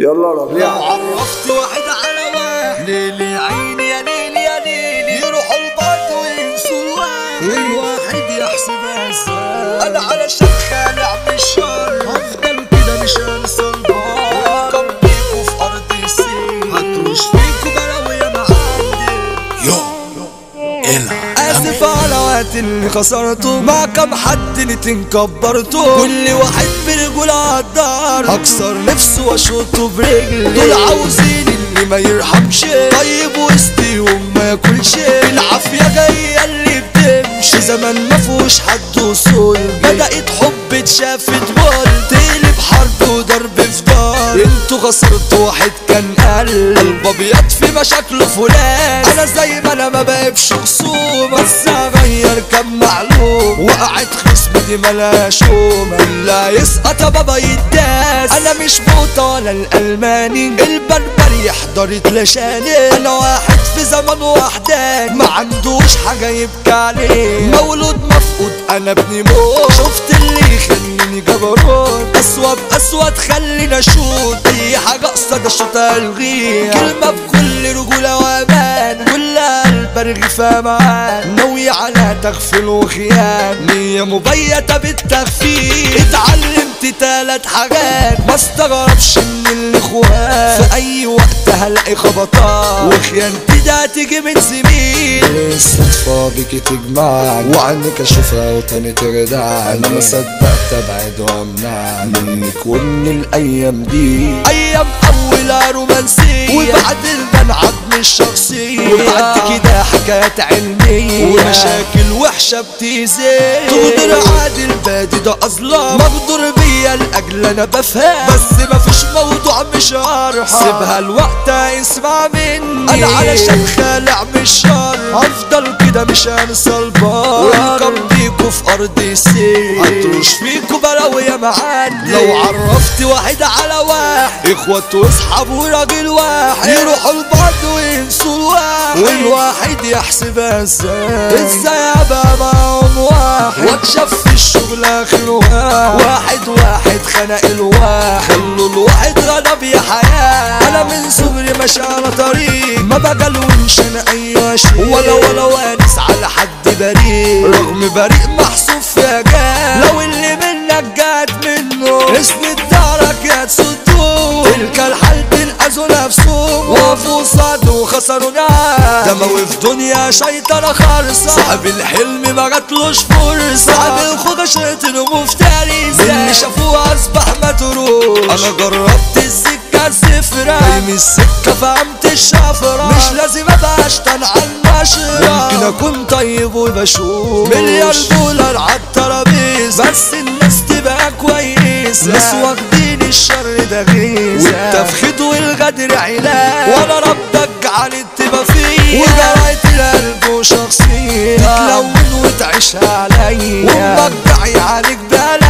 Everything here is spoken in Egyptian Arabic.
يلا ربيع عرفت واحد على واحد ليلي عيني يا ليلي يا ليلي يروحوا البرد وينسوا الواحد والواحد يحسبها ازاي انا علشان خالع من الشر هفضل كده مش هنسى البار كم بيكوا في ارض السين هتروش فيكوا بلاوي انا عندي اسف على وقت اللي خسرته مع كم حد نتن كبرته كل واحد برجول عالدار هكسر نفسه واشوطه برجلي دول عاوزين اللي ما يرحمش طيب وسطيهم ما ياكلش العافيه جايه اللي بتمشي زمان ما فيهوش حد وصول بدات حب اتشافت بول تقلب حرب وضرب في دار انتوا خسرتوا واحد كان قلب قلب ابيض في مشاكله فلان انا زي ما انا ما بقيبش خصوم بس هغير كم معلوم وقعت خصم دي ملاش قوم اللي يسقط بابا يداس انا مش بوطة ولا الالماني البربر يحضر يتلاشاني انا واحد في زمن وحداني ما عندوش حاجة يبكي عليه مولود مفقود انا ابني موت شفت اللي يخليني جبروت اسود اسود خلينا اشوط اي حاجة اقصد اشوط الغيها كلمة بكل رجولة وامان كل قلب رغيفة معان ناوي على تغفل وخيان نية مبيتة بالتخفيف اتعلمت تلات حاجات ما استغربش من الاخوان في اي وقت هلاقي خبطات وخيانتي ده تيجي من زميل الصدفة بيكي تجمعني وعنك اشوفها وتاني تردعني انا ما صدقت ابعد وامنعنك وان الايام دي ايام اولها رومانسية وبعد البنعد مش شخصية وبعد كده حكايات علمية ومشاكل وحشة بتيزي تقدر عادل بادي ده اظلم مقدور بيا لاجل انا بفهم بس مفيش موضوع مش هرحم سيبها الوقت اسمع مني انا علشان خالع من الشر هفضل كده مش هنسى البار وانكم بيكوا في ارض السين هتروش فيكوا بلاوي يا معلم لو عرفت واحد على واحد اخوات واصحاب وراجل واحد يروحوا البعض وينسوا الواحد والواحد يحسبها ازاي ازاي ابقى معاهم واحد واتشاف في الشغل اخر واحد واحد واحد خنق الواحد خلوا الواحد غضب يا حياة انا من صغري ماشي على طريق ما بجلونش انا اي شيء ولا ولا وانس على حد بريء رغم بريء محسوب في جاه لو اللي منك جات منه اسند دارك يا تصدوه تلك الحال تنقذوا نفسهم وقفوا صادوا وخسروا ناس دموي في دنيا شيطانة خالصة صاحب الحلم ما جاتلوش فرصة صاحب الخوجة شيطان ومفترسة اللي شافوه اصبح متروس انا جربت السكة الزفرة جاي من السكة فهمت الشفرة مش لازم ابقى اشتن على النشرة ممكن اكون طيب وبشوف مليار دولار على الترابيزة بس الناس تبقى كويسة ناس واخدين الشر ده غيظة والتفخيد والغدر علاج وانا ربك جعلت تبقى فيا وجريت القلب وشخصية تتلون وتعيش عليا وامك داعي عليك بقلب